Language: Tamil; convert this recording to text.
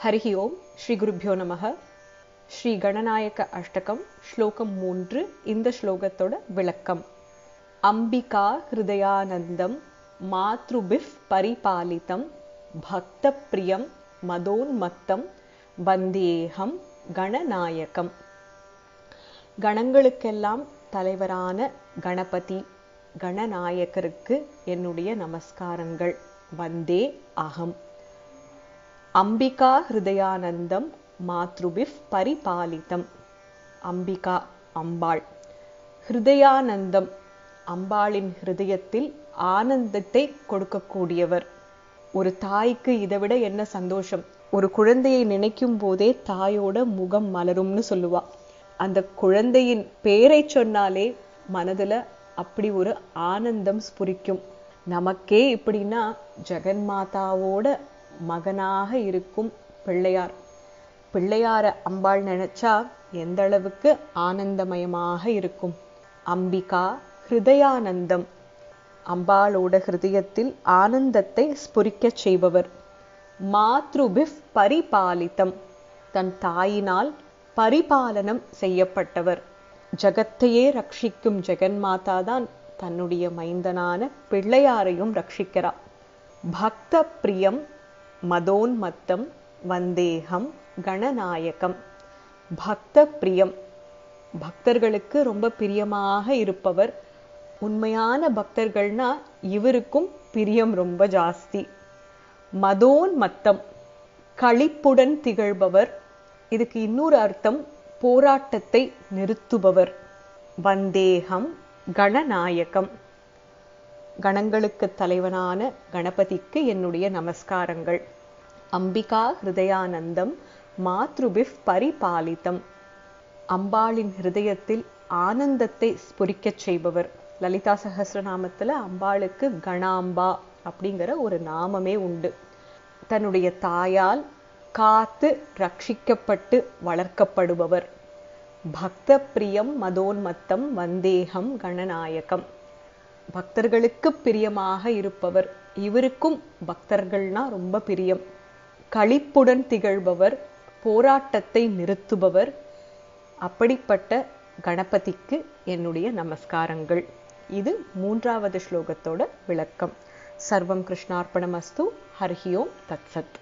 ஹரிஹி ஓம் ஸ்ரீ குருப்பியோ நமக ஸ்ரீ கணநாயக அஷ்டகம் ஸ்லோகம் மூன்று இந்த ஸ்லோகத்தோட விளக்கம் அம்பிகா ஹிருதயானந்தம் மாத்ருபிஃப் பரிபாலிதம் பக்த பிரியம் மதோன்மத்தம் வந்தேகம் கணநாயகம் கணங்களுக்கெல்லாம் தலைவரான கணபதி கணநாயகருக்கு என்னுடைய நமஸ்காரங்கள் வந்தே அகம் அம்பிகா ஹிருதயானந்தம் மாத்ருபிஃப் பரிபாலிதம் அம்பிகா அம்பாள் ஹிருதயானந்தம் அம்பாளின் ஹிருதயத்தில் ஆனந்தத்தை கொடுக்கக்கூடியவர் ஒரு தாய்க்கு இதை விட என்ன சந்தோஷம் ஒரு குழந்தையை நினைக்கும் போதே தாயோட முகம் மலரும்னு சொல்லுவா அந்த குழந்தையின் பேரை சொன்னாலே மனதுல அப்படி ஒரு ஆனந்தம் ஸ்புரிக்கும் நமக்கே இப்படின்னா ஜெகன்மாதாவோட மகனாக இருக்கும் பிள்ளையார் பிள்ளையார அம்பாள் நினைச்சா எந்த அளவுக்கு ஆனந்தமயமாக இருக்கும் அம்பிகா ஹிருதயானந்தம் அம்பாளோட ஹிருதயத்தில் ஆனந்தத்தை ஸ்புரிக்கச் செய்பவர் மாத்ருபிஃப் பரிபாலித்தம் தன் தாயினால் பரிபாலனம் செய்யப்பட்டவர் ஜகத்தையே ரட்சிக்கும் ஜெகன்மாதா தான் தன்னுடைய மைந்தனான பிள்ளையாரையும் ரட்சிக்கிறார் பக்த பிரியம் மதோன்மத்தம் வந்தேகம் கணநாயகம் பக்த பிரியம் பக்தர்களுக்கு ரொம்ப பிரியமாக இருப்பவர் உண்மையான பக்தர்கள்னா இவருக்கும் பிரியம் ரொம்ப ஜாஸ்தி மதோன்மத்தம் களிப்புடன் திகழ்பவர் இதுக்கு இன்னொரு அர்த்தம் போராட்டத்தை நிறுத்துபவர் வந்தேகம் கணநாயகம் கணங்களுக்கு தலைவனான கணபதிக்கு என்னுடைய நமஸ்காரங்கள் அம்பிகா ஹிருதயானந்தம் மாத்ருபிஃப் பரிபாலித்தம் அம்பாளின் ஹிருதயத்தில் ஆனந்தத்தை ஸ்புரிக்கச் செய்பவர் லலிதா சகசிரநாமத்துல அம்பாளுக்கு கணாம்பா அப்படிங்கிற ஒரு நாமமே உண்டு தன்னுடைய தாயால் காத்து ரட்சிக்கப்பட்டு வளர்க்கப்படுபவர் பக்த பிரியம் மதோன்மத்தம் வந்தேகம் கணநாயகம் பக்தர்களுக்கு பிரியமாக இருப்பவர் இவருக்கும் பக்தர்கள்னா ரொம்ப பிரியம் களிப்புடன் திகழ்பவர் போராட்டத்தை நிறுத்துபவர் அப்படிப்பட்ட கணபதிக்கு என்னுடைய நமஸ்காரங்கள் இது மூன்றாவது ஸ்லோகத்தோட விளக்கம் சர்வம் கிருஷ்ணார்ப்பணமஸ்து ஹர்ஹி ஓம் தத்சத்